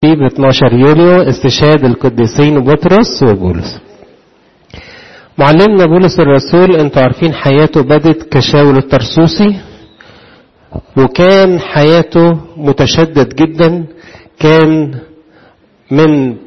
ب 12 يوليو استشهاد القديسين بطرس وبولس معلمنا بولس الرسول انتوا عارفين حياته بدت كشاول الترسوسي وكان حياته متشدد جدا كان من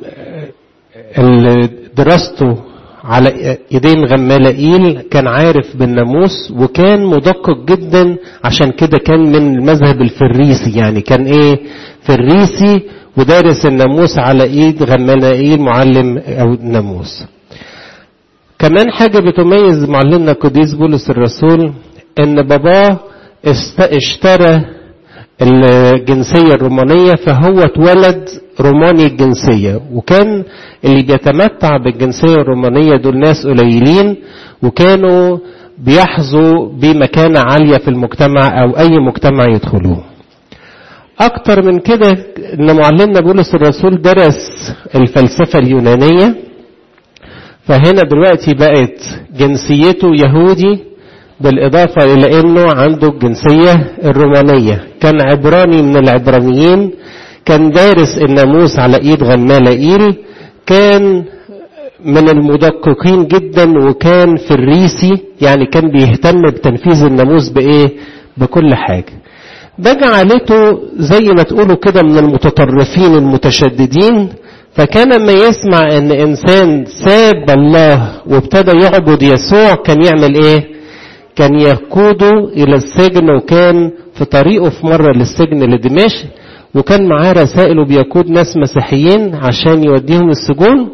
دراسته على ايدين غمالائيل كان عارف بالناموس وكان مدقق جدا عشان كده كان من المذهب الفريسي يعني كان ايه فريسي ودارس الناموس على ايد غمالائيل معلم او الناموس كمان حاجة بتميز معلمنا قديس بولس الرسول ان باباه اشترى الجنسية الرومانية فهو اتولد روماني الجنسية وكان اللي بيتمتع بالجنسية الرومانية دول ناس قليلين وكانوا بيحظوا بمكانة عالية في المجتمع أو أي مجتمع يدخلوه أكتر من كده إن معلمنا بولس الرسول درس الفلسفة اليونانية فهنا دلوقتي بقت جنسيته يهودي بالإضافة إلى أنه عنده الجنسية الرومانية كان عبراني من العبرانيين كان دارس الناموس على إيد غمالائيل كان من المدققين جدا وكان في الريسي يعني كان بيهتم بتنفيذ الناموس بإيه بكل حاجة ده جعلته زي ما تقولوا كده من المتطرفين المتشددين فكان لما يسمع ان انسان ساب الله وابتدى يعبد يسوع كان يعمل ايه كان يقوده إلى السجن وكان في طريقه في مرة للسجن لدمشق وكان معاه رسائل وبيقود ناس مسيحيين عشان يوديهم السجون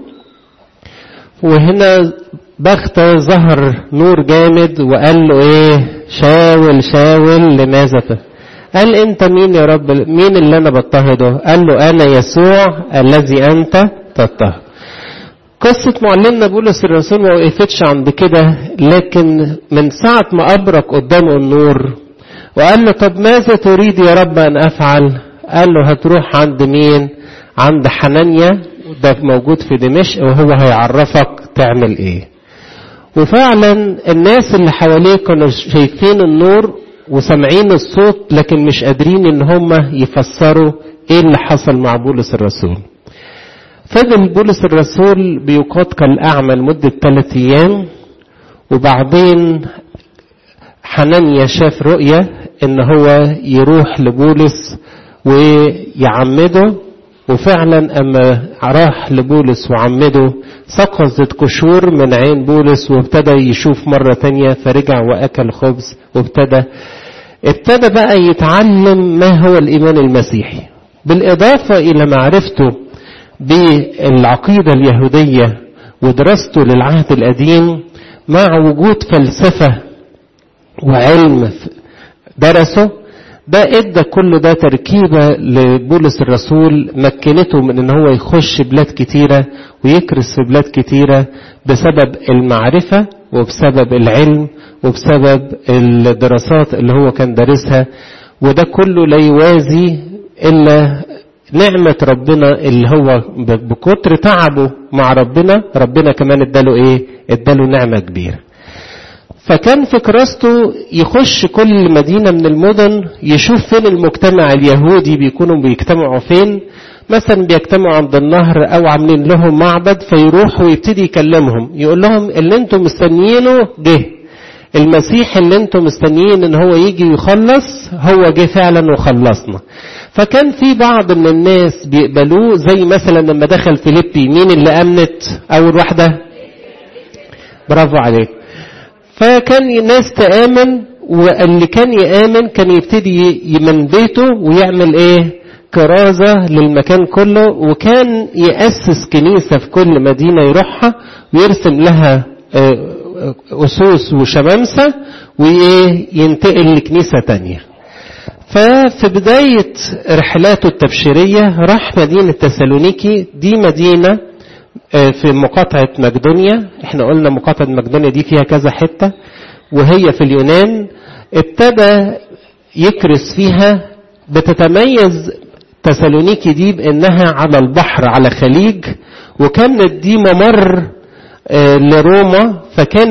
وهنا بختة ظهر نور جامد وقال له ايه شاول شاول لماذا ف... قال انت مين يا رب مين اللي انا بضطهده قال له انا يسوع الذي انت تضطهد قصة معلمنا بولس الرسول ما وقفتش عند كده لكن من ساعة ما أبرك قدامه النور وقال له طب ماذا تريد يا رب أن أفعل قال له هتروح عند مين عند حنانيا ده موجود في دمشق وهو هيعرفك تعمل ايه وفعلا الناس اللي حواليه كانوا شايفين النور وسامعين الصوت لكن مش قادرين ان هم يفسروا ايه اللي حصل مع بولس الرسول فضل بولس الرسول بيقاد كالأعمى لمدة ثلاثة أيام وبعدين حنانيا شاف رؤية إن هو يروح لبولس ويعمده وفعلا أما راح لبولس وعمده سقطت قشور من عين بولس وابتدى يشوف مرة تانية فرجع وأكل خبز وابتدى ابتدى بقى يتعلم ما هو الإيمان المسيحي بالإضافة إلى معرفته بالعقيدة اليهودية ودراسته للعهد القديم مع وجود فلسفة وعلم درسه ده ادى كل ده تركيبة لبولس الرسول مكنته من ان هو يخش بلاد كتيرة ويكرس في بلاد كتيرة بسبب المعرفة وبسبب العلم وبسبب الدراسات اللي هو كان دارسها وده كله لا يوازي الا نعمة ربنا اللي هو بكتر تعبه مع ربنا ربنا كمان اداله ايه اداله نعمة كبيرة فكان في كراسته يخش كل مدينة من المدن يشوف فين المجتمع اليهودي بيكونوا بيجتمعوا فين مثلا بيجتمعوا عند النهر او عاملين لهم معبد فيروح ويبتدي يكلمهم يقول لهم اللي انتم مستنيينه جه المسيح اللي انتم مستنيين ان هو يجي ويخلص هو جه فعلا وخلصنا فكان في بعض من الناس بيقبلوه زي مثلا لما دخل فيليبي مين اللي امنت اول واحدة برافو عليك فكان ناس تآمن واللي كان يآمن كان يبتدي من بيته ويعمل ايه كرازة للمكان كله وكان يأسس كنيسة في كل مدينة يروحها ويرسم لها أسوس وشمامسة وينتقل لكنيسة تانية ففي بداية رحلاته التبشيرية راح مدينة تسالونيكي دي مدينة في مقاطعة مقدونيا احنا قلنا مقاطعة مقدونيا دي فيها كذا حتة وهي في اليونان ابتدى يكرس فيها بتتميز تسالونيكي دي بانها على البحر على خليج وكانت دي ممر لروما فكانت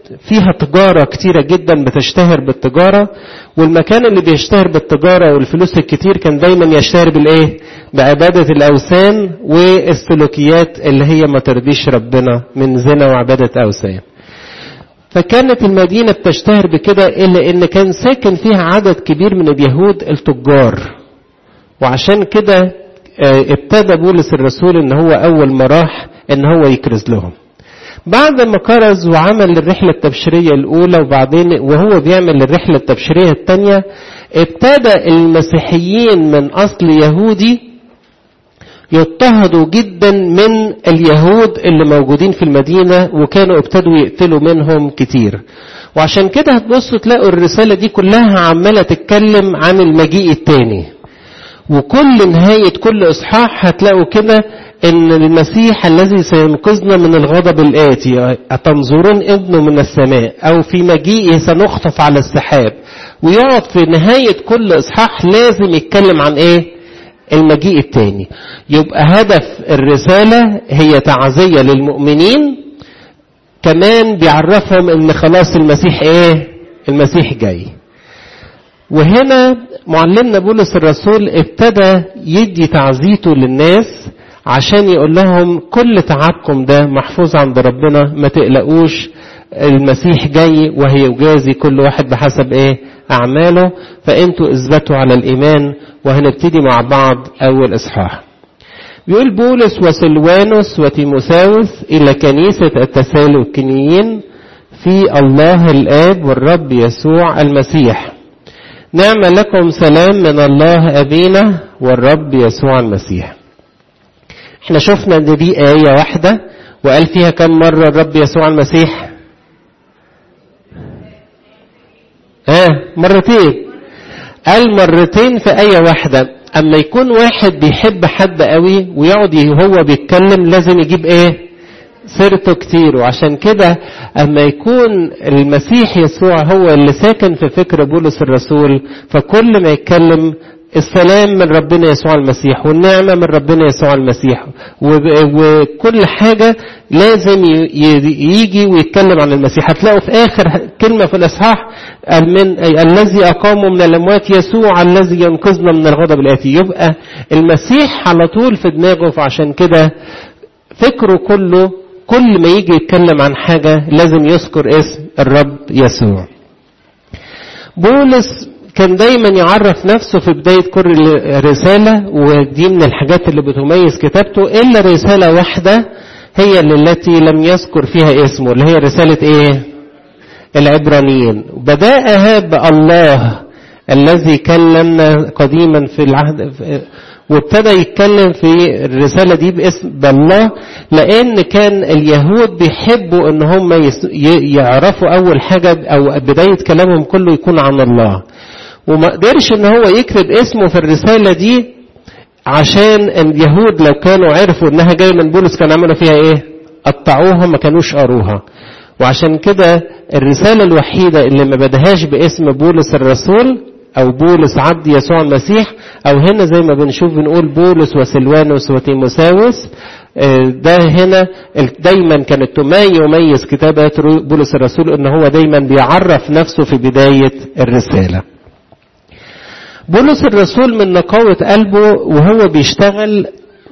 فيها تجارة كتيرة جدا بتشتهر بالتجارة والمكان اللي بيشتهر بالتجارة والفلوس الكتير كان دايما يشتهر بالايه بعبادة الاوثان والسلوكيات اللي هي ما ترضيش ربنا من زنا وعبادة اوثان فكانت المدينة بتشتهر بكده إلا إن كان ساكن فيها عدد كبير من اليهود التجار وعشان كده ابتدى بولس الرسول إن هو أول ما راح إن هو يكرز لهم بعد ما كرز وعمل الرحلة التبشيرية الأولى وبعدين وهو بيعمل الرحلة التبشيرية الثانية ابتدى المسيحيين من أصل يهودي يضطهدوا جدا من اليهود اللي موجودين في المدينة وكانوا ابتدوا يقتلوا منهم كتير وعشان كده هتبصوا تلاقوا الرسالة دي كلها عمالة تتكلم عن المجيء التاني وكل نهاية كل إصحاح هتلاقوا كده إن المسيح الذي سينقذنا من الغضب الآتي أتنظرون ابنه من السماء أو في مجيئه سنخطف على السحاب ويقعد في نهاية كل إصحاح لازم يتكلم عن إيه؟ المجيء التاني يبقى هدف الرسالة هي تعزية للمؤمنين كمان بيعرفهم ان خلاص المسيح ايه المسيح جاي وهنا معلمنا بولس الرسول ابتدى يدي تعزيته للناس عشان يقول لهم كل تعبكم ده محفوظ عند ربنا ما تقلقوش المسيح جاي وهيجازي كل واحد بحسب ايه اعماله فانتوا اثبتوا على الايمان وهنبتدي مع بعض اول اصحاح بيقول بولس وسلوانوس وتيموساوس الى كنيسة التسالكنيين في الله الاب والرب يسوع المسيح نعم لكم سلام من الله ابينا والرب يسوع المسيح احنا شفنا ان دي آية واحدة وقال فيها كم مرة الرب يسوع المسيح ها آه مرتين قال مرتين في آية واحدة أما يكون واحد بيحب حد قوي ويقعد هو بيتكلم لازم يجيب إيه سيرته كتير وعشان كده أما يكون المسيح يسوع هو اللي ساكن في فكر بولس الرسول فكل ما يتكلم السلام من ربنا يسوع المسيح والنعمة من ربنا يسوع المسيح وكل حاجة لازم يجي ويتكلم عن المسيح هتلاقوا في آخر كلمة في الإصحاح من الذي أقامه من الأموات يسوع الذي ينقذنا من الغضب الآتي يبقى المسيح على طول في دماغه فعشان كده فكره كله كل ما يجي يتكلم عن حاجة لازم يذكر اسم الرب يسوع بولس كان دايما يعرف نفسه في بداية كل رسالة ودي من الحاجات اللي بتميز كتابته إلا رسالة واحدة هي التي لم يذكر فيها اسمه اللي هي رسالة إيه؟ العبرانيين بدأها بالله الذي كلمنا قديما في العهد وابتدى يتكلم في الرسالة دي باسم بالله لأن كان اليهود بيحبوا ان هم يعرفوا أول حاجة أو بداية كلامهم كله يكون عن الله وما قدرش ان هو يكتب اسمه في الرسالة دي عشان اليهود لو كانوا عرفوا انها جاية من بولس كانوا عملوا فيها ايه قطعوها ما كانوش قروها وعشان كده الرسالة الوحيدة اللي ما بدهاش باسم بولس الرسول او بولس عبد يسوع المسيح او هنا زي ما بنشوف بنقول بولس وسلوانوس وتيموساوس ده هنا دايما كانت ما يميز كتابات بولس الرسول ان هو دايما بيعرف نفسه في بداية الرسالة بولس الرسول من نقاوة قلبه وهو بيشتغل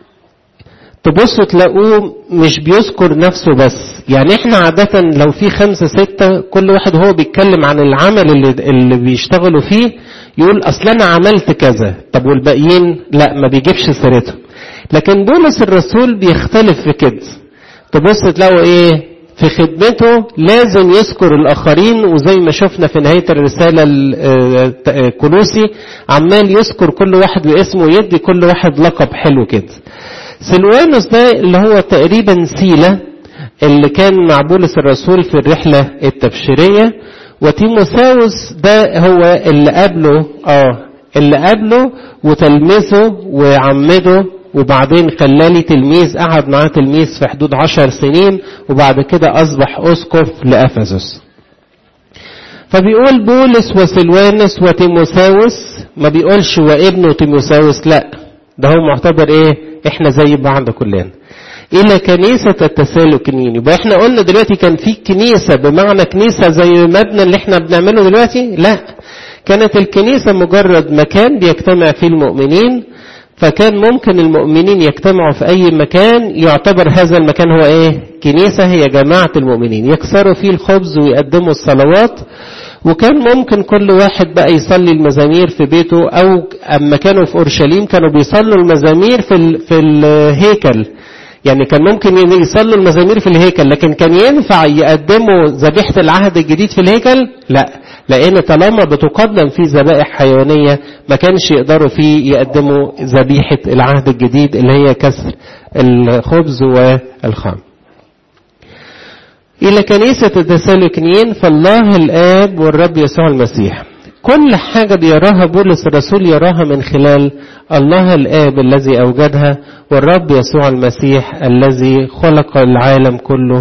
تبصوا تلاقوه مش بيذكر نفسه بس يعني احنا عادة لو في خمسة ستة كل واحد هو بيتكلم عن العمل اللي, اللي بيشتغلوا فيه يقول اصل انا عملت كذا طب والباقيين لا ما بيجيبش سيرته لكن بولس الرسول بيختلف في كده تبص تلاقوا ايه في خدمته لازم يذكر الآخرين وزي ما شفنا في نهاية الرسالة الكولوسي عمال يذكر كل واحد باسمه ويدي كل واحد لقب حلو كده سلوانوس ده اللي هو تقريبا سيلة اللي كان مع بولس الرسول في الرحلة التبشيرية وتيموساوس ده هو اللي قابله اه اللي قابله وتلمسه وعمده وبعدين خلالي تلميذ قعد معاه تلميذ في حدود عشر سنين وبعد كده أصبح أسقف لأفسس فبيقول بولس وسلوانس وتيموساوس ما بيقولش وابنه تيموساوس لا ده هو معتبر ايه احنا زي بعض كلنا إلى كنيسة التسالكنيين يبقى احنا قلنا دلوقتي كان في كنيسة بمعنى كنيسة زي المبنى اللي احنا بنعمله دلوقتي لا كانت الكنيسة مجرد مكان بيجتمع فيه المؤمنين فكان ممكن المؤمنين يجتمعوا في أي مكان يعتبر هذا المكان هو إيه؟ كنيسة هي جماعة المؤمنين يكسروا فيه الخبز ويقدموا الصلوات وكان ممكن كل واحد بقى يصلي المزامير في بيته أو أما كانوا في أورشليم كانوا بيصلوا المزامير في ال في الهيكل يعني كان ممكن يصلوا المزامير في الهيكل لكن كان ينفع يقدموا ذبيحة العهد الجديد في الهيكل؟ لا لأن طالما بتقدم فيه ذبائح حيوانية ما كانش يقدروا فيه يقدموا ذبيحة العهد الجديد اللي هي كسر الخبز والخمر. إلى كنيسة التسالكنيين فالله الآب والرب يسوع المسيح. كل حاجة بيراها بولس الرسول يراها من خلال الله الآب الذي أوجدها والرب يسوع المسيح الذي خلق العالم كله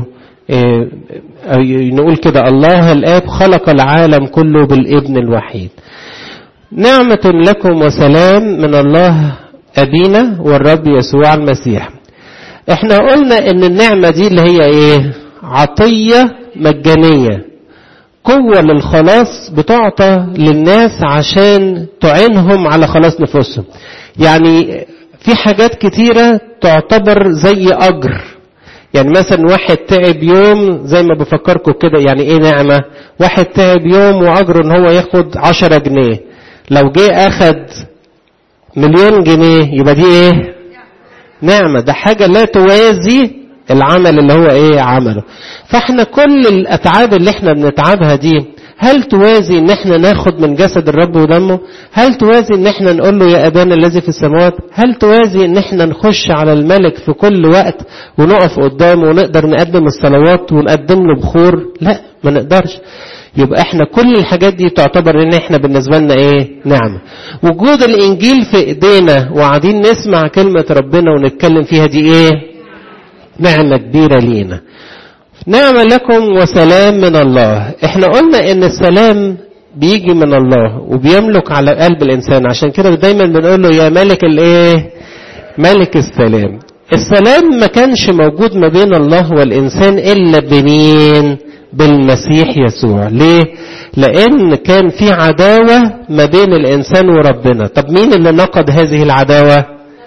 نقول كده الله الآب خلق العالم كله بالابن الوحيد نعمة لكم وسلام من الله أبينا والرب يسوع المسيح احنا قلنا ان النعمة دي اللي هي ايه عطية مجانية قوة للخلاص بتعطى للناس عشان تعينهم على خلاص نفوسهم يعني في حاجات كتيرة تعتبر زي أجر يعني مثلا واحد تعب يوم زي ما بفكركم كده يعني ايه نعمة واحد تعب يوم وأجره ان هو ياخد عشرة جنيه لو جه أخد مليون جنيه يبقى دي ايه نعمة ده حاجة لا توازي العمل اللي هو ايه عمله فاحنا كل الاتعاب اللي احنا بنتعبها دي هل توازي ان احنا ناخد من جسد الرب ودمه هل توازي ان احنا نقول له يا ابانا الذي في السماوات هل توازي ان احنا نخش على الملك في كل وقت ونقف قدامه ونقدر نقدم الصلوات ونقدم له بخور لا ما نقدرش يبقى احنا كل الحاجات دي تعتبر ان احنا بالنسبة لنا ايه نعمة وجود الانجيل في ايدينا وقاعدين نسمع كلمة ربنا ونتكلم فيها دي ايه نعمة كبيرة لينا نعمة لكم وسلام من الله احنا قلنا ان السلام بيجي من الله وبيملك على قلب الانسان عشان كده دايما بنقول له يا ملك الايه ملك السلام السلام ما كانش موجود ما بين الله والانسان الا بمين بالمسيح يسوع ليه لان كان في عداوة ما بين الانسان وربنا طب مين اللي نقض هذه العداوة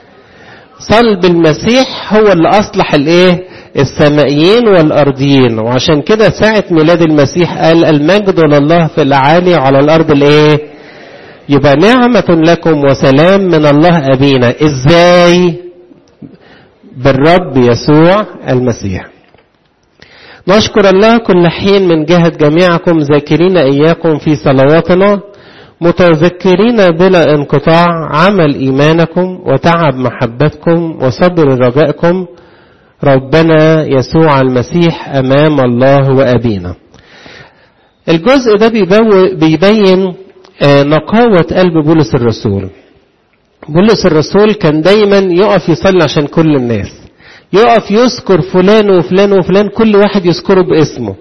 صلب المسيح هو اللي اصلح الايه السمائيين والارضيين وعشان كده ساعة ميلاد المسيح قال المجد لله في الاعالي على الارض الايه يبقى نعمة لكم وسلام من الله ابينا ازاي بالرب يسوع المسيح نشكر الله كل حين من جهة جميعكم ذاكرين إياكم في صلواتنا متذكرين بلا انقطاع عمل إيمانكم وتعب محبتكم وصبر رجائكم ربنا يسوع المسيح أمام الله وأبينا الجزء ده بيبين نقاوة قلب بولس الرسول بولس الرسول كان دايما يقف يصلي عشان كل الناس يقف يذكر فلان وفلان وفلان كل واحد يذكره باسمه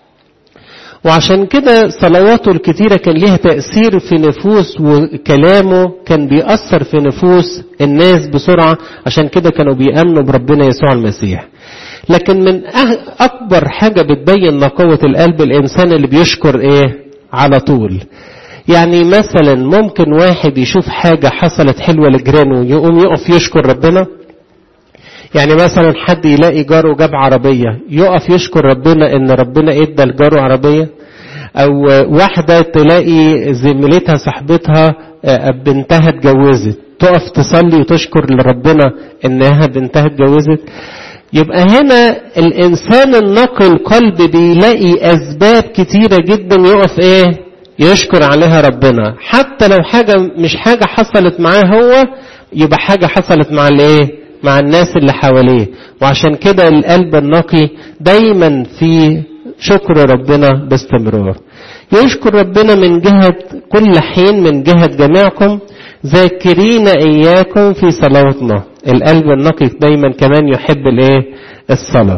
وعشان كده صلواته الكتيرة كان ليها تأثير في نفوس وكلامه كان بيأثر في نفوس الناس بسرعة عشان كده كانوا بيأمنوا بربنا يسوع المسيح لكن من أكبر حاجة بتبين نقوة القلب الإنسان اللي بيشكر إيه على طول يعني مثلا ممكن واحد يشوف حاجة حصلت حلوة لجيرانه يقوم يقف يشكر ربنا يعني مثلا حد يلاقي جاره جاب عربية يقف يشكر ربنا ان ربنا ادى لجاره عربية او واحدة تلاقي زميلتها صاحبتها بنتها اتجوزت تقف تصلي وتشكر لربنا انها بنتها اتجوزت يبقى هنا الانسان النقي القلب بيلاقي اسباب كتيرة جدا يقف ايه يشكر عليها ربنا حتى لو حاجة مش حاجة حصلت معاه هو يبقى حاجة حصلت مع الايه مع الناس اللي حواليه وعشان كده القلب النقي دايما في شكر ربنا باستمرار يشكر ربنا من جهة كل حين من جهة جميعكم ذاكرين إياكم في صلواتنا القلب النقي دايما كمان يحب الايه الصلاة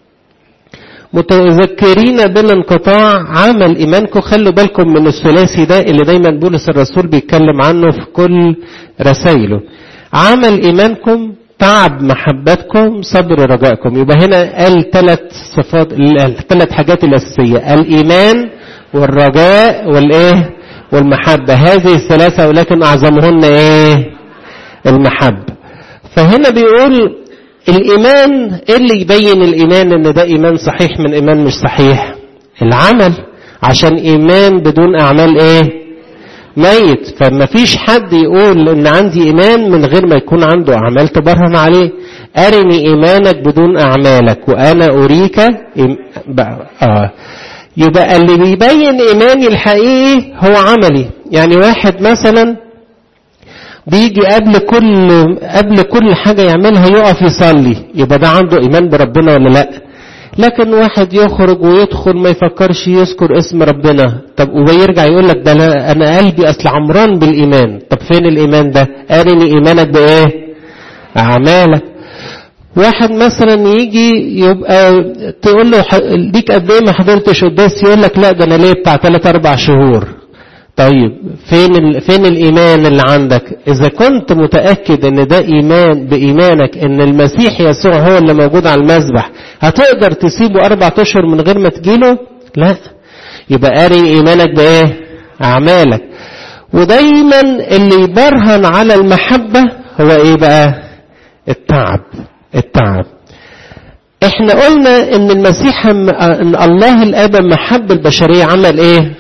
متذكرين بالانقطاع عمل إيمانكم خلوا بالكم من الثلاثي ده اللي دايما بولس الرسول بيتكلم عنه في كل رسائله عمل إيمانكم تعب محبتكم صبر رجائكم يبقى هنا قال ثلاث صفات الثلاث حاجات الأساسية الإيمان والرجاء والإيه والمحبة هذه الثلاثة ولكن أعظمهن إيه المحبة فهنا بيقول الإيمان إيه اللي يبين الإيمان إن ده إيمان صحيح من إيمان مش صحيح العمل عشان إيمان بدون أعمال إيه ميت فما فيش حد يقول إن عندي إيمان من غير ما يكون عنده أعمال تبرهن عليه أرني إيمانك بدون أعمالك وأنا أريك إم... آه. يبقى اللي بيبين إيماني الحقيقي هو عملي يعني واحد مثلا بيجي قبل كل قبل كل حاجة يعملها يقف يصلي يبقى ده عنده إيمان بربنا ولا لأ لكن واحد يخرج ويدخل ما يفكرش يذكر اسم ربنا طب ويرجع يقول لك ده أنا قلبي أصل عمران بالإيمان طب فين الإيمان ده أرني إيمانك بإيه أعمالك واحد مثلا يجي يبقى تقول له ليك قد ايه ما حضرتش قداس يقول لك لا ده انا ليه بتاع 3 4 شهور طيب فين ال... فين الايمان اللي عندك اذا كنت متاكد ان ده ايمان بايمانك ان المسيح يسوع هو اللي موجود على المذبح هتقدر تسيبه اربع اشهر من غير ما تجيله لا يبقى قاري ايمانك بايه اعمالك ودايما اللي يبرهن على المحبه هو ايه بقى التعب التعب احنا قلنا ان المسيح ان الله الاب محب البشريه عمل ايه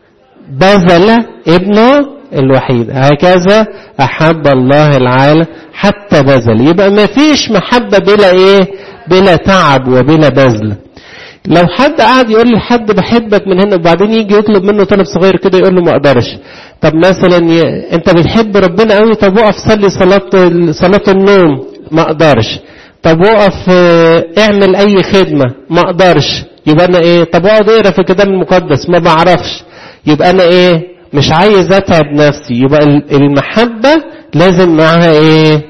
بذل ابنه الوحيد هكذا أحب الله العالم حتى بذل يبقى ما فيش محبة بلا إيه بلا تعب وبلا بذل لو حد قاعد يقول لحد بحبك من هنا وبعدين يجي يطلب منه طلب صغير كده يقول له ما اقدرش طب مثلا ي... انت بتحب ربنا قوي طب وقف صلي صلاة صلاة النوم ما اقدرش طب وقف اعمل اي خدمة ما اقدرش يبقى انا ايه طب اقعد اقرا في الكتاب المقدس ما بعرفش يبقى انا ايه مش عايز اتعب نفسي يبقى المحبة لازم معاها ايه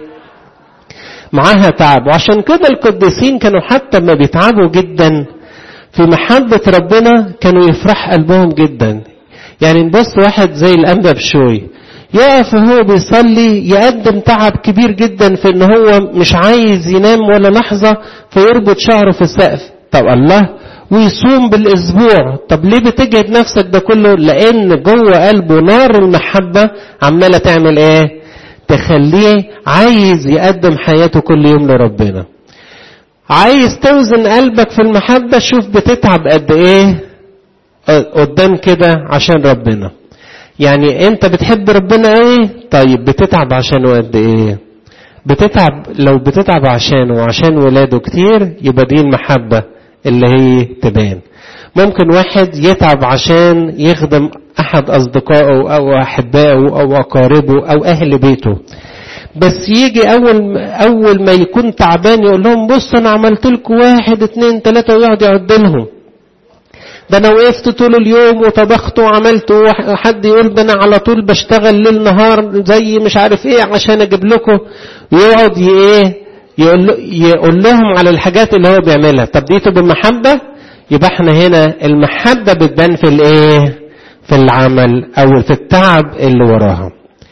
معاها تعب وعشان كده القديسين كانوا حتى ما بيتعبوا جدا في محبة ربنا كانوا يفرح قلبهم جدا يعني نبص واحد زي الأنبا بشوي يقف وهو بيصلي يقدم تعب كبير جدا في ان هو مش عايز ينام ولا لحظة فيربط شعره في السقف طب الله ويصوم بالاسبوع طب ليه بتجهد نفسك ده كله لان جوه قلبه نار المحبة عمالة تعمل ايه تخليه عايز يقدم حياته كل يوم لربنا عايز توزن قلبك في المحبة شوف بتتعب قد ايه قدام كده عشان ربنا يعني انت بتحب ربنا قوي طيب بتتعب عشانه قد ايه بتتعب لو بتتعب عشانه وعشان ولاده كتير يبقى دي المحبة اللي هي تبان ممكن واحد يتعب عشان يخدم احد اصدقائه او احبائه او اقاربه او اهل بيته بس يجي اول اول ما يكون تعبان يقول لهم بص انا عملت لكم واحد اتنين تلاته ويقعد يعد لهم ده انا وقفت طول اليوم وطبخت وعملت وحد يقول ده انا على طول بشتغل ليل نهار زي مش عارف ايه عشان اجيب لكم ويقعد ايه يقول, يقول لهم على الحاجات اللي هو بيعملها طب دي تبقى محبة يبقى احنا هنا المحبة بتبان في الايه في العمل او في التعب اللي وراها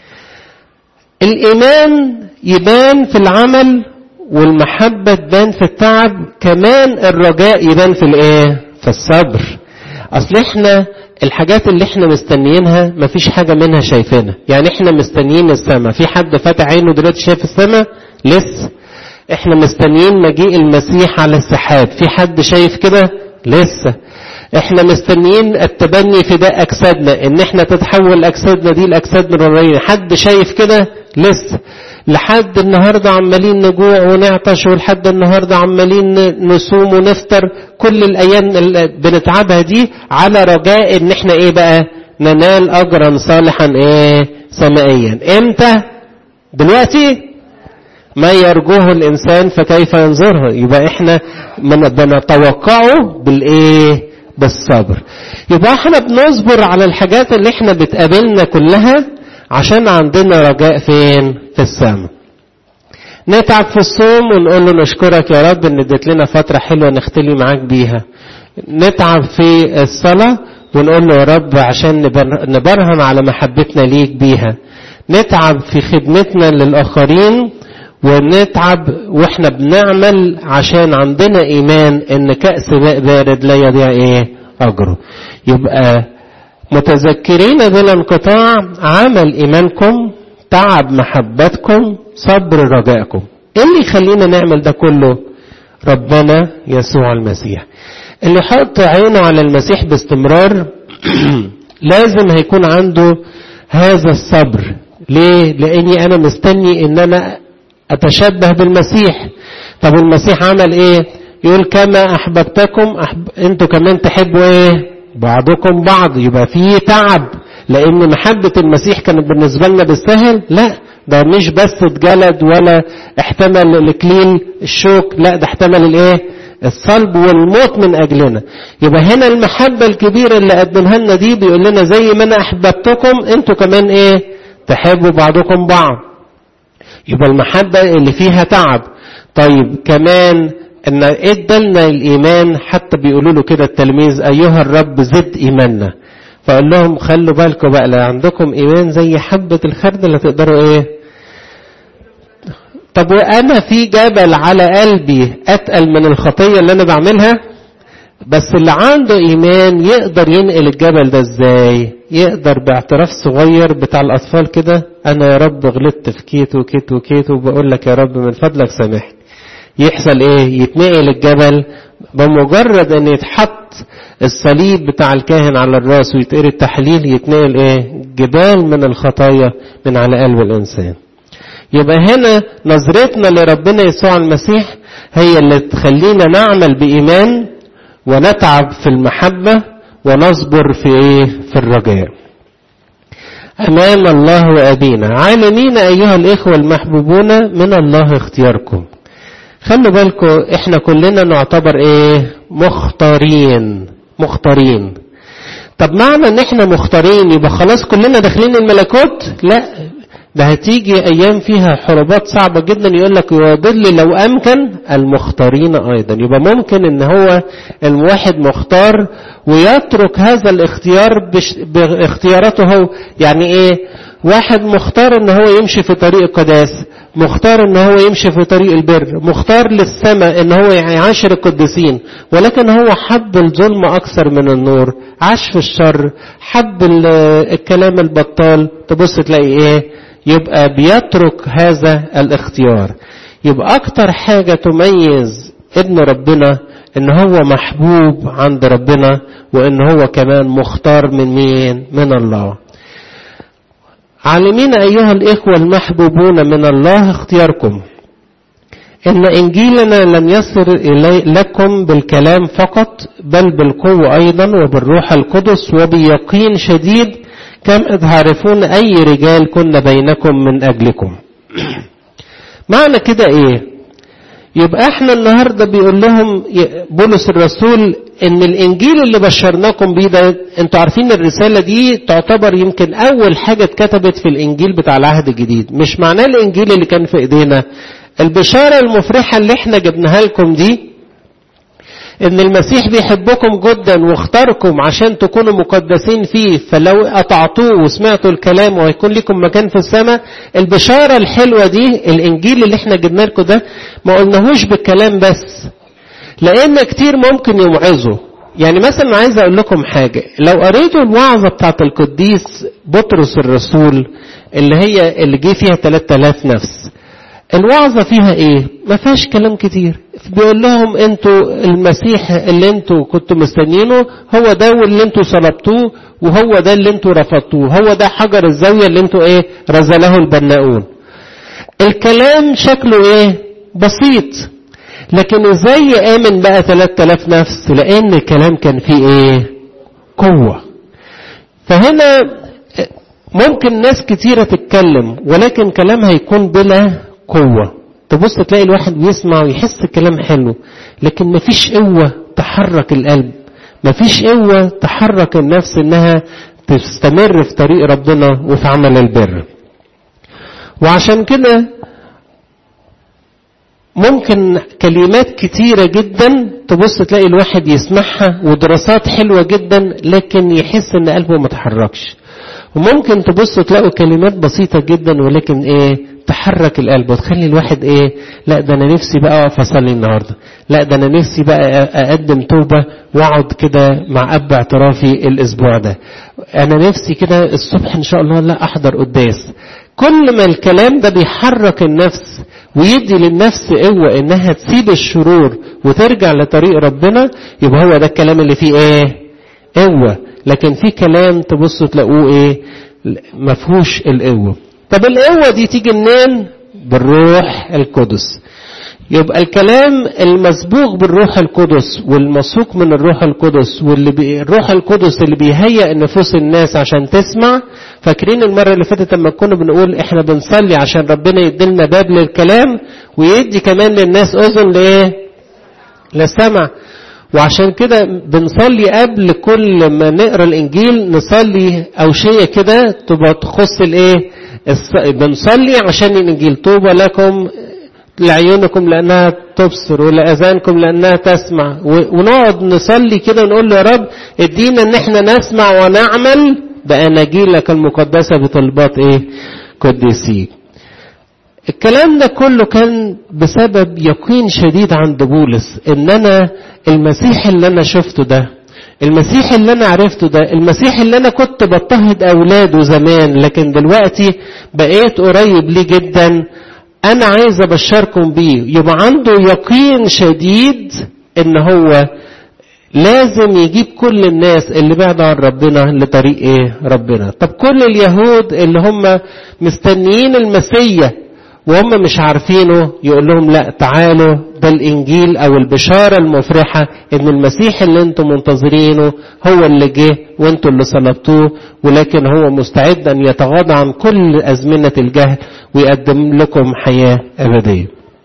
الايمان يبان في العمل والمحبة تبان في التعب كمان الرجاء يبان في الايه في الصبر اصل احنا الحاجات اللي احنا مستنيينها مفيش حاجة منها شايفينها يعني احنا مستنيين السماء في حد فتح عينه دلوقتي شايف السماء لسه احنا مستنيين مجيء المسيح على السحاب في حد شايف كده لسه احنا مستنيين التبني في داء اجسادنا ان احنا تتحول اجسادنا دي لاجساد نورانيه حد شايف كده لسه لحد النهارده عمالين نجوع ونعطش ولحد النهارده عمالين نصوم ونفطر كل الايام اللي بنتعبها دي على رجاء ان احنا ايه بقى ننال اجرا صالحا ايه سمائيا امتى دلوقتي ما يرجوه الانسان فكيف ينظره يبقى احنا من بنتوقعه بالايه بالصبر يبقى احنا بنصبر على الحاجات اللي احنا بتقابلنا كلها عشان عندنا رجاء فين في السماء نتعب في الصوم ونقول له نشكرك يا رب ان اديت لنا فترة حلوة نختلي معاك بيها نتعب في الصلاة ونقول له يا رب عشان نبرهن على محبتنا ليك بيها نتعب في خدمتنا للآخرين ونتعب واحنا بنعمل عشان عندنا ايمان ان كأس ماء بارد لا يضيع ايه اجره يبقى متذكرين بلا انقطاع عمل ايمانكم تعب محبتكم صبر رجائكم ايه اللي يخلينا نعمل ده كله ربنا يسوع المسيح اللي يحط عينه على المسيح باستمرار لازم هيكون عنده هذا الصبر ليه لاني انا مستني ان انا اتشبه بالمسيح طب المسيح عمل ايه يقول كما احببتكم أحب... انتوا كمان تحبوا ايه بعضكم بعض يبقى في تعب لان محبة المسيح كانت بالنسبة لنا بالسهل لا ده مش بس اتجلد ولا احتمل الاكليل الشوك لا ده احتمل الايه الصلب والموت من اجلنا يبقى هنا المحبة الكبيرة اللي قدمها لنا دي بيقول لنا زي ما انا احببتكم انتوا كمان ايه تحبوا بعضكم بعض يبقى المحبة اللي فيها تعب طيب كمان ان ادالنا الايمان حتى بيقولوا له كده التلميذ ايها الرب زد ايماننا فقال لهم خلوا بالكم بقى لا عندكم ايمان زي حبة الخردل اللي تقدروا ايه طب وانا في جبل على قلبي اتقل من الخطية اللي انا بعملها بس اللي عنده ايمان يقدر ينقل الجبل ده ازاي يقدر باعتراف صغير بتاع الاطفال كده انا يا رب غلطت في كيت وكيت وكيت وبقول لك يا رب من فضلك سامحني يحصل ايه يتنقل الجبل بمجرد ان يتحط الصليب بتاع الكاهن على الراس ويتقري التحليل يتنقل ايه جبال من الخطايا من على قلب الانسان يبقى هنا نظرتنا لربنا يسوع المسيح هي اللي تخلينا نعمل بإيمان ونتعب في المحبة ونصبر في ايه في الرجاء أمام الله وأبينا عالمين أيها الإخوة المحبوبون من الله اختياركم خلوا بالكم احنا كلنا نعتبر ايه مختارين مختارين طب معنى ان احنا مختارين يبقى خلاص كلنا داخلين الملكوت لا ده هتيجي ايام فيها حروبات صعبة جدا يقول لك يضل لو امكن المختارين ايضا يبقى ممكن ان هو الواحد مختار ويترك هذا الاختيار باختياراته هو يعني ايه واحد مختار ان هو يمشي في طريق القداسة مختار ان هو يمشي في طريق البر مختار للسماء ان هو يعاشر القديسين ولكن هو حب الظلم اكثر من النور عاش في الشر حب الكلام البطال تبص تلاقي ايه يبقى بيترك هذا الاختيار يبقى اكتر حاجة تميز ابن ربنا ان هو محبوب عند ربنا وان هو كمان مختار من مين من الله عالمين أيها الإخوة المحبوبون من الله اختياركم إن إنجيلنا لم يصل إلي لكم بالكلام فقط بل بالقوة أيضا وبالروح القدس وبيقين شديد كم تعرفون أي رجال كن بينكم من أجلكم معنى كده إيه يبقى احنا النهارده بيقول لهم بولس الرسول ان الانجيل اللي بشرناكم بيه ده انتوا عارفين الرساله دي تعتبر يمكن اول حاجه اتكتبت في الانجيل بتاع العهد الجديد مش معناه الانجيل اللي كان في ايدينا البشاره المفرحه اللي احنا جبناها لكم دي ان المسيح بيحبكم جدا واختاركم عشان تكونوا مقدسين فيه فلو اطعتوه وسمعتوا الكلام وهيكون لكم مكان في السماء البشاره الحلوه دي الانجيل اللي احنا جبنا لكم ده ما قلناهوش بالكلام بس لان كتير ممكن يوعظوا يعني مثلا عايز اقول لكم حاجه لو قريتوا الوعظه بتاعت القديس بطرس الرسول اللي هي اللي جه فيها 3000 نفس الوعظة فيها ايه ما فيهاش كلام كتير بيقول لهم انتوا المسيح اللي انتوا كنتوا مستنيينه هو ده اللي انتوا صلبتوه وهو ده اللي انتوا رفضتوه هو ده حجر الزاوية اللي انتوا ايه رزله البناؤون الكلام شكله ايه بسيط لكن ازاي يآمن بقى 3000 نفس لان الكلام كان فيه ايه قوة فهنا ممكن ناس كتيرة تتكلم ولكن كلامها يكون بلا قوة تبص تلاقي الواحد بيسمع ويحس الكلام حلو لكن مفيش قوة تحرك القلب مفيش قوة تحرك النفس انها تستمر في طريق ربنا وفي عمل البر وعشان كده ممكن كلمات كتيرة جدا تبص تلاقي الواحد يسمعها ودراسات حلوة جدا لكن يحس ان قلبه ما تحركش وممكن تبص تلاقوا كلمات بسيطة جدا ولكن ايه تحرك القلب وتخلي الواحد ايه لا ده انا نفسي بقى اقف اصلي النهارده لا ده انا نفسي بقى اقدم توبه واقعد كده مع اب اعترافي الاسبوع ده انا نفسي كده الصبح ان شاء الله لا احضر قداس كل ما الكلام ده بيحرك النفس ويدي للنفس قوة انها تسيب الشرور وترجع لطريق ربنا يبقى هو ده الكلام اللي فيه ايه قوة لكن في كلام تبصوا تلاقوه ايه مفهوش القوة طب القوة دي تيجي منين بالروح القدس يبقى الكلام المسبوق بالروح القدس والمسوق من الروح القدس واللي بي الروح القدس اللي بيهيئ نفوس الناس عشان تسمع فاكرين المرة اللي فاتت لما كنا بنقول احنا بنصلي عشان ربنا يديلنا باب للكلام ويدي كمان للناس اذن لايه للسمع وعشان كده بنصلي قبل كل ما نقرا الانجيل نصلي اوشيه كده تبقى تخص الايه بنصلي عشان الانجيل طوبى لكم لعيونكم لأنها تبصر ولأذانكم لأنها تسمع ونقعد نصلي كده ونقول له يا رب ادينا ان احنا نسمع ونعمل بأناجيلك المقدسة بطلبات ايه قديسيك الكلام ده كله كان بسبب يقين شديد عند بولس ان انا المسيح اللي انا شفته ده المسيح اللي انا عرفته ده المسيح اللي انا كنت بضطهد اولاده زمان لكن دلوقتي بقيت قريب ليه جدا انا عايز ابشركم بيه يبقى عنده يقين شديد ان هو لازم يجيب كل الناس اللي بعد عن ربنا لطريق ايه ربنا طب كل اليهود اللي هم مستنيين المسيح وهم مش عارفينه يقول لهم لا تعالوا ده الانجيل او البشاره المفرحه ان المسيح اللي انتم منتظرينه هو اللي جه وانتم اللي صلبتوه ولكن هو مستعد ان يتغاضى عن كل ازمنه الجهل ويقدم لكم حياه ابديه.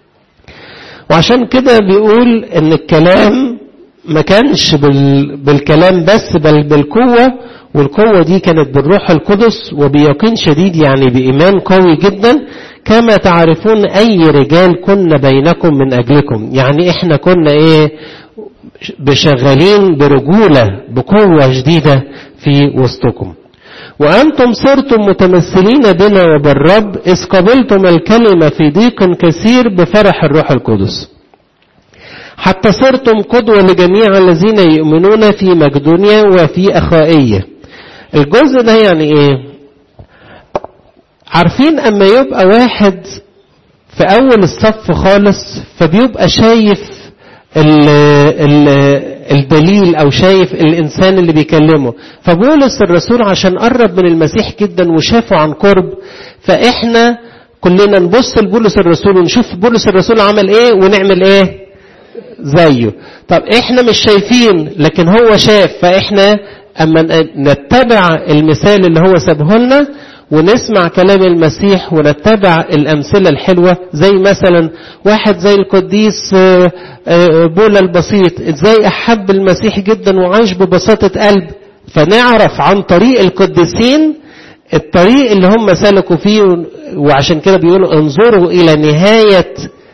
وعشان كده بيقول ان الكلام ما كانش بالكلام بس بل بالقوه والقوه دي كانت بالروح القدس وبيقين شديد يعني بايمان قوي جدا كما تعرفون أي رجال كنا بينكم من أجلكم يعني إحنا كنا إيه بشغالين برجولة بقوة شديدة في وسطكم وأنتم صرتم متمثلين بنا وبالرب إذ قبلتم الكلمة في ضيق كثير بفرح الروح القدس حتى صرتم قدوة لجميع الذين يؤمنون في مقدونيا وفي أخائية الجزء ده يعني إيه عارفين اما يبقى واحد في اول الصف خالص فبيبقى شايف ال ال الدليل او شايف الانسان اللي بيكلمه فبولس الرسول عشان قرب من المسيح جدا وشافه عن قرب فاحنا كلنا نبص لبولس الرسول ونشوف بولس الرسول عمل ايه ونعمل ايه زيه طب احنا مش شايفين لكن هو شاف فاحنا اما نتبع المثال اللي هو سابه لنا ونسمع كلام المسيح ونتبع الأمثلة الحلوة زي مثلا واحد زي القديس بولا البسيط ازاي أحب المسيح جدا وعاش ببساطة قلب فنعرف عن طريق القديسين الطريق اللي هم سلكوا فيه وعشان كده بيقولوا انظروا إلى نهاية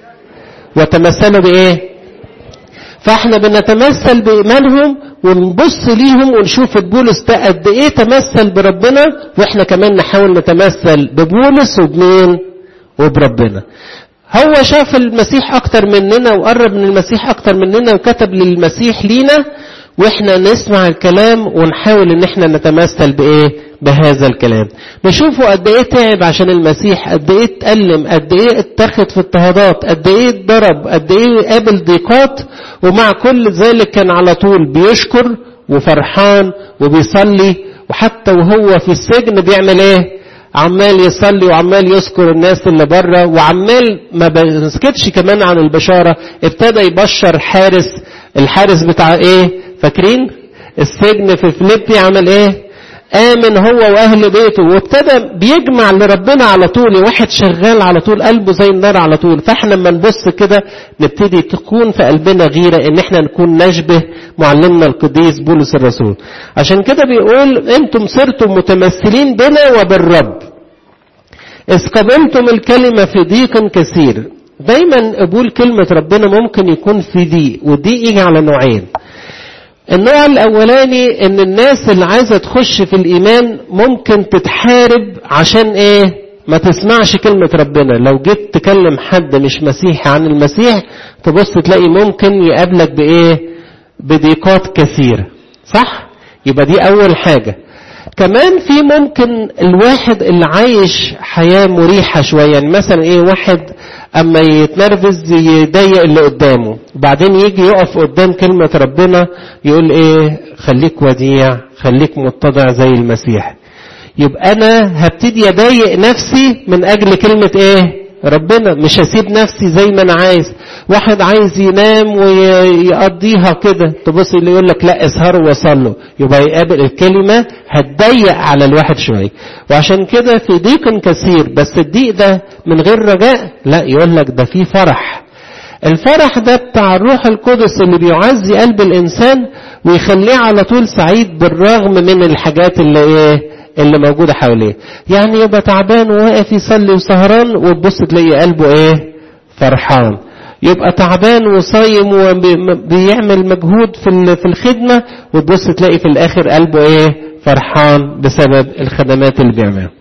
وتمثلوا بإيه فاحنا بنتمثل بإيمانهم ونبص ليهم ونشوف بولس ده قد ايه تمثل بربنا واحنا كمان نحاول نتمثل ببولس وبمين وبربنا هو شاف المسيح اكتر مننا وقرب من المسيح اكتر مننا وكتب للمسيح لينا واحنا نسمع الكلام ونحاول ان احنا نتمثل بايه بهذا الكلام نشوفه قد ايه تعب عشان المسيح قد ايه اتألم قد ايه اتخذ في اضطهادات قد ايه اتضرب قد ايه قابل ضيقات ومع كل ذلك كان على طول بيشكر وفرحان وبيصلي وحتى وهو في السجن بيعمل ايه عمال يصلي وعمال يذكر الناس اللي بره وعمال ما بيسكتش كمان عن البشارة ابتدى يبشر حارس الحارس بتاع ايه فاكرين السجن في فيليبي عمل ايه آمن هو وأهل بيته وابتدى بيجمع لربنا على طول واحد شغال على طول قلبه زي النار على طول فاحنا لما نبص كده نبتدي تكون في قلبنا غيرة ان احنا نكون نشبه معلمنا القديس بولس الرسول عشان كده بيقول انتم صرتم متمثلين بنا وبالرب إذ قبلتم الكلمة في ضيق كثير دايما قبول كلمة ربنا ممكن يكون في ضيق والضيق يجي على نوعين النوع الاولاني ان الناس اللي عايزه تخش في الايمان ممكن تتحارب عشان ايه ما تسمعش كلمة ربنا لو جيت تكلم حد مش مسيحي عن المسيح تبص تلاقي ممكن يقابلك بإيه بضيقات كثيرة صح يبقى دي أول حاجة كمان في ممكن الواحد اللي عايش حياة مريحة شوية يعني مثلا ايه واحد اما يتنرفز يضايق اللي قدامه وبعدين يجي يقف قدام كلمة ربنا يقول ايه خليك وديع خليك متضع زي المسيح يبقى انا هبتدي اضايق نفسي من اجل كلمة ايه ربنا مش هسيب نفسي زي ما انا عايز واحد عايز ينام ويقضيها كده تبص اللي يقول لك لا اسهروا وصلوا يبقى يقابل الكلمة هتضيق على الواحد شوية وعشان كده في ضيق كثير بس الضيق ده من غير رجاء لا يقول لك ده في فرح الفرح ده بتاع الروح القدس اللي بيعزي قلب الانسان ويخليه على طول سعيد بالرغم من الحاجات اللي ايه اللي موجودة حواليه يعني يبقى تعبان وواقف يصلي وسهران وتبص تلاقي قلبه ايه فرحان يبقى تعبان وصايم وبيعمل مجهود في في الخدمة وتبص تلاقي في الآخر قلبه ايه فرحان بسبب الخدمات اللي بيعملها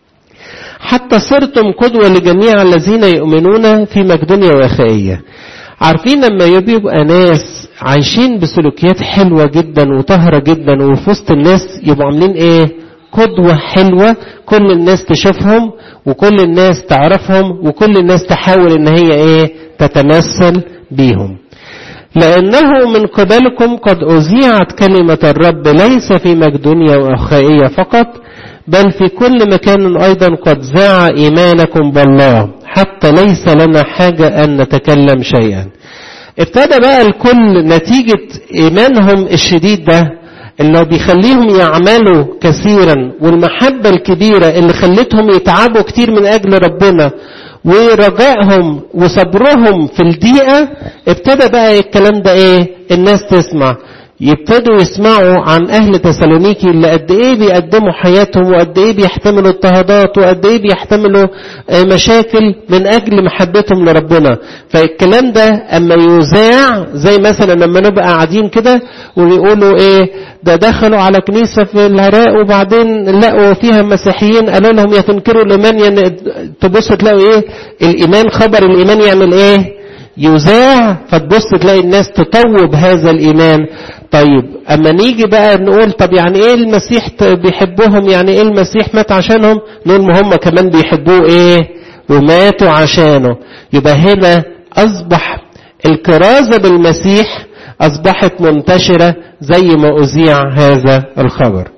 حتى صرتم قدوة لجميع الذين يؤمنون في مقدونيا وأخائية عارفين لما يبقى ناس عايشين بسلوكيات حلوة جدا وطهرة جدا وفي وسط الناس يبقوا عاملين ايه قدوة حلوة كل الناس تشوفهم وكل الناس تعرفهم وكل الناس تحاول ان هي ايه تتمثل بيهم لأنه من قبلكم قد أذيعت كلمة الرب ليس في مقدونيا وأخائية فقط بل في كل مكان أيضا قد ذاع إيمانكم بالله حتى ليس لنا حاجة أن نتكلم شيئا ابتدى بقى الكل نتيجة إيمانهم الشديد ده اللي بيخليهم يعملوا كثيرا والمحبة الكبيرة اللي خلتهم يتعبوا كتير من أجل ربنا ورجائهم وصبرهم في الدقيقة ابتدى بقى الكلام ده ايه الناس تسمع يبتدوا يسمعوا عن أهل تسالونيكي اللي قد إيه بيقدموا حياتهم وقد إيه بيحتملوا اضطهادات وقد إيه بيحتملوا مشاكل من أجل محبتهم لربنا فالكلام ده أما يذاع زي مثلا لما نبقى قاعدين كده ويقولوا إيه ده دخلوا على كنيسة في العراق وبعدين لقوا فيها مسيحيين قالوا لهم يا تنكروا الإيمان يعني تبصوا تلاقوا إيه الإيمان خبر الإيمان يعمل إيه يذاع فتبص تلاقي الناس تطوب هذا الإيمان طيب أما نيجي بقى نقول طب يعني إيه المسيح بيحبهم يعني إيه المسيح مات عشانهم نقول ما هم كمان بيحبوه إيه وماتوا عشانه يبقى هنا أصبح الكرازة بالمسيح أصبحت منتشرة زي ما أذيع هذا الخبر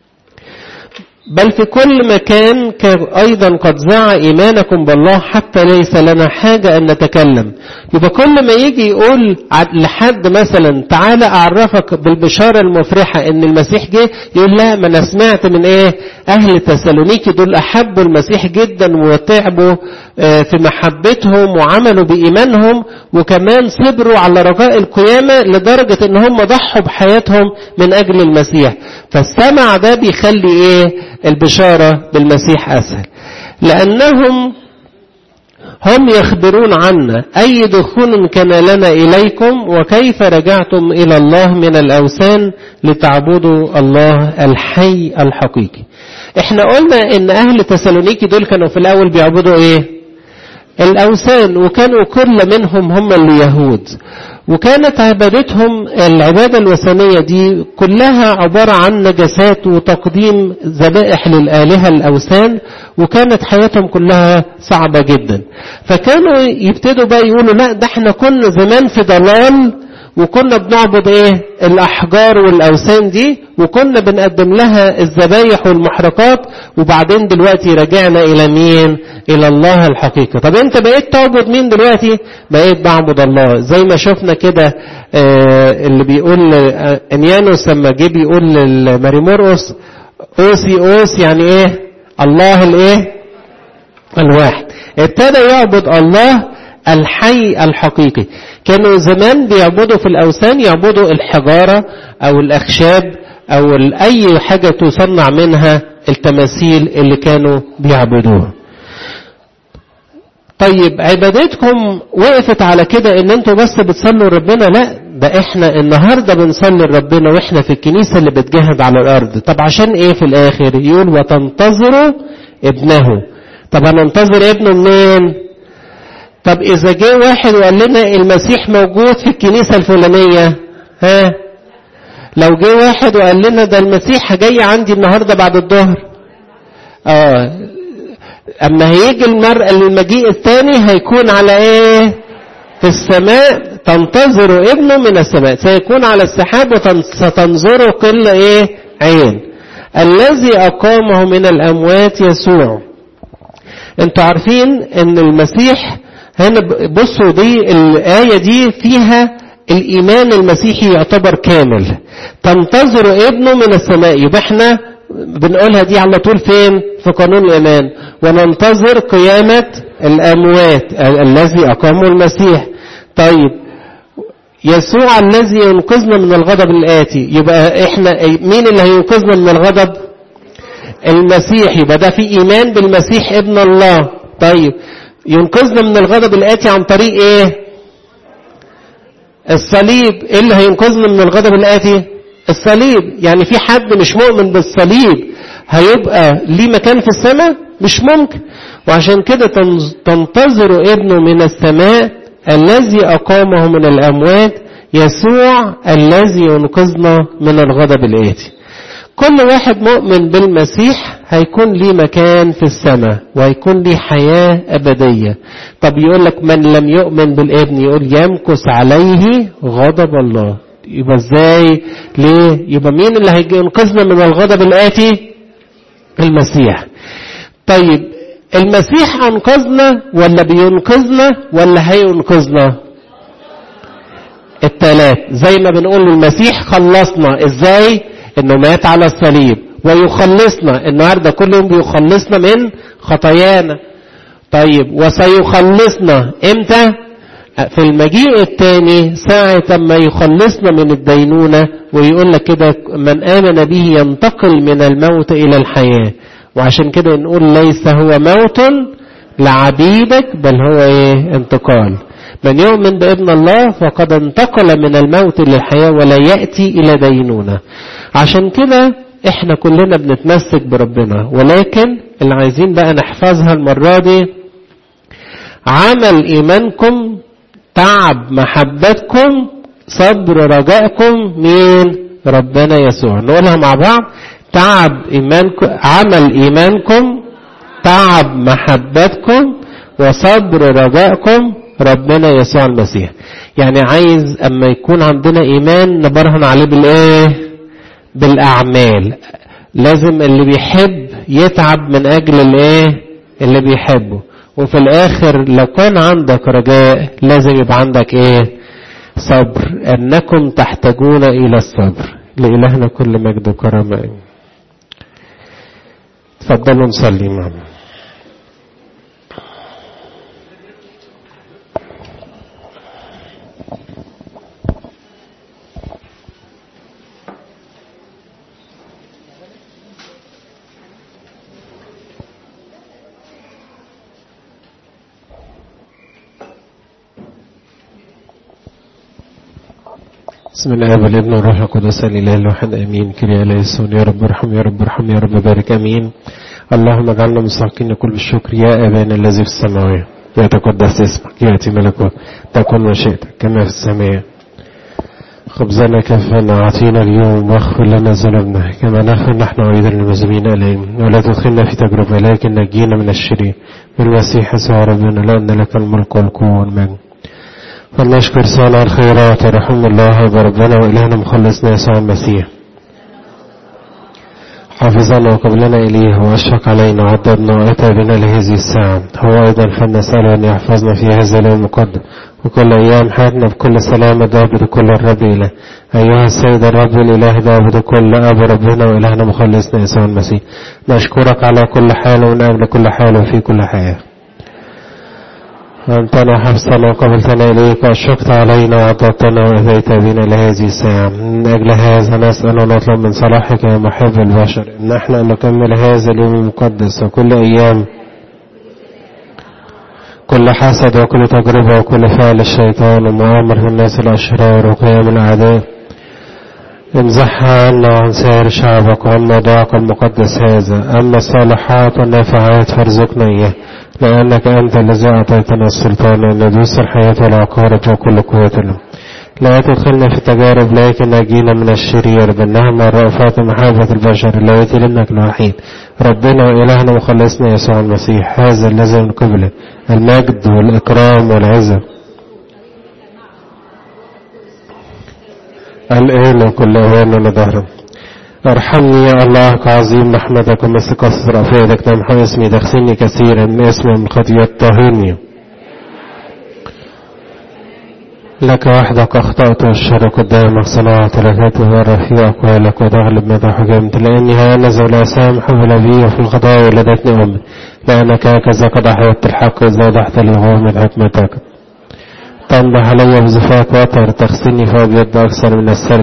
بل في كل مكان أيضا قد زع إيمانكم بالله حتى ليس لنا حاجة أن نتكلم يبقى كل ما يجي يقول لحد مثلا تعالى أعرفك بالبشارة المفرحة أن المسيح جه يقول لا ما أنا سمعت من إيه أهل تسالونيكي دول أحبوا المسيح جدا وتعبوا في محبتهم وعملوا بإيمانهم وكمان صبروا على رجاء القيامة لدرجة أن هم ضحوا بحياتهم من أجل المسيح فالسمع ده بيخلي إيه البشارة بالمسيح أسهل لأنهم هم يخبرون عنا أي دخول كان لنا إليكم وكيف رجعتم إلى الله من الأوثان لتعبدوا الله الحي الحقيقي احنا قلنا ان اهل تسالونيكي دول كانوا في الاول بيعبدوا ايه الاوثان وكانوا كل منهم هم اليهود وكانت عبادتهم العبادة الوثنية دي كلها عبارة عن نجسات وتقديم ذبائح للآلهة الأوثان وكانت حياتهم كلها صعبة جدا فكانوا يبتدوا بقى يقولوا لا ده احنا كنا زمان في ضلال وكنا بنعبد ايه الاحجار والاوثان دي وكنا بنقدم لها الذبايح والمحرقات وبعدين دلوقتي رجعنا الى مين الى الله الحقيقي طب انت بقيت تعبد مين دلوقتي بقيت بعبد الله زي ما شفنا كده آه اللي بيقول آه انيانوس لما جه بيقول لماريمورقس اوسي اوس يعني ايه الله الايه الواحد ابتدى يعبد الله الحي الحقيقي كانوا زمان بيعبدوا في الأوثان يعبدوا الحجارة أو الأخشاب أو أي حاجة تصنع منها التماثيل اللي كانوا بيعبدوها طيب عبادتكم وقفت على كده ان انتوا بس بتصلوا ربنا لا ده احنا النهارده بنصلي ربنا واحنا في الكنيسه اللي بتجاهد على الارض طب عشان ايه في الاخر يقول وتنتظروا ابنه طب هننتظر ابنه منين طب اذا جه واحد وقال لنا المسيح موجود في الكنيسة الفلانية ها لو جه واحد وقال لنا ده المسيح جاي عندي النهاردة بعد الظهر اه اما هيجي المرء المجيء الثاني هيكون على ايه في السماء تنتظر ابنه من السماء سيكون على السحاب وستنظره كل ايه عين الذي اقامه من الاموات يسوع انتوا عارفين ان المسيح هنا بصوا دي الآية دي فيها الإيمان المسيحي يعتبر كامل تنتظر ابنه من السماء يبقى احنا بنقولها دي على طول فين في قانون الإيمان وننتظر قيامة الأموات الذي أقامه المسيح طيب يسوع الذي ينقذنا من الغضب الآتي يبقى احنا مين اللي هينقذنا من الغضب المسيح يبقى ده في إيمان بالمسيح ابن الله طيب ينقذنا من الغضب الآتي عن طريق ايه الصليب ايه اللي هينقذنا من الغضب الآتي الصليب يعني في حد مش مؤمن بالصليب هيبقى ليه مكان في السماء مش ممكن وعشان كده تنتظر ابنه من السماء الذي أقامه من الأموات يسوع الذي ينقذنا من الغضب الآتي كل واحد مؤمن بالمسيح هيكون ليه مكان في السماء وهيكون ليه حياة أبدية طب يقول لك من لم يؤمن بالابن يقول يمكث عليه غضب الله يبقى ازاي ليه يبقى مين اللي هيجي ينقذنا من الغضب الآتي المسيح طيب المسيح أنقذنا ولا بينقذنا ولا هينقذنا التلات زي ما بنقول المسيح خلصنا ازاي انه مات على الصليب ويخلصنا النهارده كل يوم بيخلصنا من خطايانا طيب وسيخلصنا امتى في المجيء الثاني ساعة ما يخلصنا من الدينونة ويقول لك كده من آمن به ينتقل من الموت إلى الحياة وعشان كده نقول ليس هو موت لعبيدك بل هو ايه انتقال من يؤمن بابن الله فقد انتقل من الموت للحياة ولا يأتي إلى دينونة عشان كده احنا كلنا بنتمسك بربنا ولكن اللي عايزين بقى نحفظها المرة دي عمل ايمانكم تعب محبتكم صبر رجائكم مين ربنا يسوع نقولها مع بعض تعب ايمانكم عمل ايمانكم تعب محبتكم وصبر رجائكم ربنا يسوع المسيح يعني عايز اما يكون عندنا ايمان نبرهن عليه بالايه بالاعمال لازم اللي بيحب يتعب من اجل الايه اللي بيحبه وفي الاخر لو كان عندك رجاء لازم يبقى عندك ايه صبر انكم تحتاجون الى الصبر لالهنا كل مجد وكرامه تفضلوا نصلي معنا بسم الله والابن والروح القدس الاله الواحد امين كريا ليسون يا رب ارحم يا رب ارحم يا رب بارك امين اللهم اجعلنا مستحقين كل الشكر يا ابانا الذي في السماوات يتقدس اسمك ياتي ملكوت تكن مشيئتك كما في السماء خبزنا كفنا اعطينا اليوم واغفر لنا ذنوبنا كما نغفر نحن ايضا للمذنبين اليهم ولا تدخلنا في تجربه لكن نجينا من الشرير بالمسيح يسوع ربنا لان لك الملك والقوه والمجد فلنشكر صانع الخيرات ورحم الله بربنا وإلهنا مخلصنا يسوع المسيح حافظنا وقبلنا إليه وأشفق علينا وعددنا وأتى بنا لهذه الساعة هو أيضا فلنسأله أن يحفظنا في هذا اليوم المقدس وكل أيام حياتنا بكل سلامة ضابط كل الرب إله أيها السيد الرب الإله ضابط كل أب ربنا وإلهنا مخلصنا يسوع المسيح نشكرك على كل حال ونعم كل حال وفي كل حياة أنتنا حفظنا وقبلتنا إليك وأشفقت علينا وعطتنا وأتيت بنا لهذه الساعة من أجل هذا نسأل ونطلب من صلاحك يا محب البشر إن احنا أن نكمل هذا اليوم المقدس وكل أيام كل حسد وكل تجربة وكل فعل الشيطان ومؤامرة الناس الأشرار وقيام الأعداء امزحها عنا وعن سائر شعبك وعن موضوعك المقدس هذا أما الصالحات والنافعات فارزقنا إياه لأنك أنت الذي أعطيتنا السلطان أن ندوس الحياة والعقارة وكل قوتنا لا تدخلنا في تجارب لكن نجينا من الشرير بأنها من رأفات محبة البشر التي لابنك الوحيد ربنا وإلهنا وخلصنا يسوع المسيح هذا الذي من قبله المجد والإكرام والعزة الآن وكل أوان ودهرا ارحمني يا الله كعظيم رحمتك ومثل كثر أفادك نمحو اسمي تغسلني كثيرا من اسمي من خطيئة طهرني لك وحدك أخطأت والشر قدامك صنعت لك تظهر في أقوالك وتغلب مدى حكمت لأني هانز ولا سامح ولا بي وفي الخطايا ولدتني أمي لأنك هكذا قد أحيت الحق إذا وضحت لي غوامض حكمتك تنضح علي بزفاك وطر تغسلني فأبيض أكثر من السرد